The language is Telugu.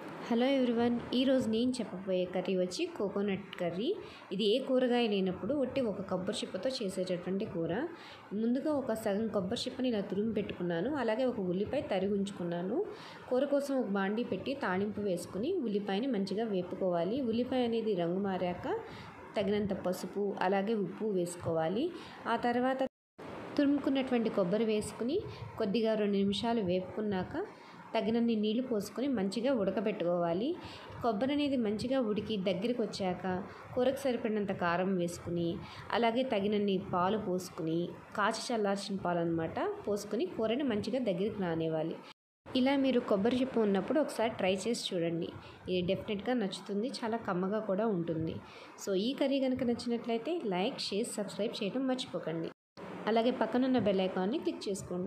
హలో ఎవ్రీవన్ ఈరోజు నేను చెప్పబోయే కర్రీ వచ్చి కోకోనట్ కర్రీ ఇది ఏ కూరగాయ లేనప్పుడు ఒట్టి ఒక కొబ్బరి చిప్పతో చేసేటటువంటి కూర ముందుగా ఒక సగం కొబ్బరి చిప్పని ఇలా తురిమి పెట్టుకున్నాను అలాగే ఒక ఉల్లిపాయ తరిగి ఉంచుకున్నాను కూర కోసం ఒక బాండీ పెట్టి తాళింపు వేసుకుని ఉల్లిపాయని మంచిగా వేపుకోవాలి ఉల్లిపాయ అనేది రంగు మారాక తగినంత పసుపు అలాగే ఉప్పు వేసుకోవాలి ఆ తర్వాత తురుముకున్నటువంటి కొబ్బరి వేసుకుని కొద్దిగా రెండు నిమిషాలు వేపుకున్నాక తగినన్ని నీళ్లు పోసుకొని మంచిగా ఉడకబెట్టుకోవాలి కొబ్బరి అనేది మంచిగా ఉడికి దగ్గరికి వచ్చాక కూరకు సరిపడినంత కారం వేసుకుని అలాగే తగినన్ని పాలు పోసుకుని కాచి చల్లార్చిన పాలు అనమాట పోసుకొని కూరని మంచిగా దగ్గరికి రానివ్వాలి ఇలా మీరు కొబ్బరి చిప్ప ఉన్నప్పుడు ఒకసారి ట్రై చేసి చూడండి ఇది డెఫినెట్గా నచ్చుతుంది చాలా కమ్మగా కూడా ఉంటుంది సో ఈ కర్రీ కనుక నచ్చినట్లయితే లైక్ షేర్ సబ్స్క్రైబ్ చేయడం మర్చిపోకండి అలాగే పక్కనున్న బెల్ ఐకాన్ని క్లిక్ చేసుకోండి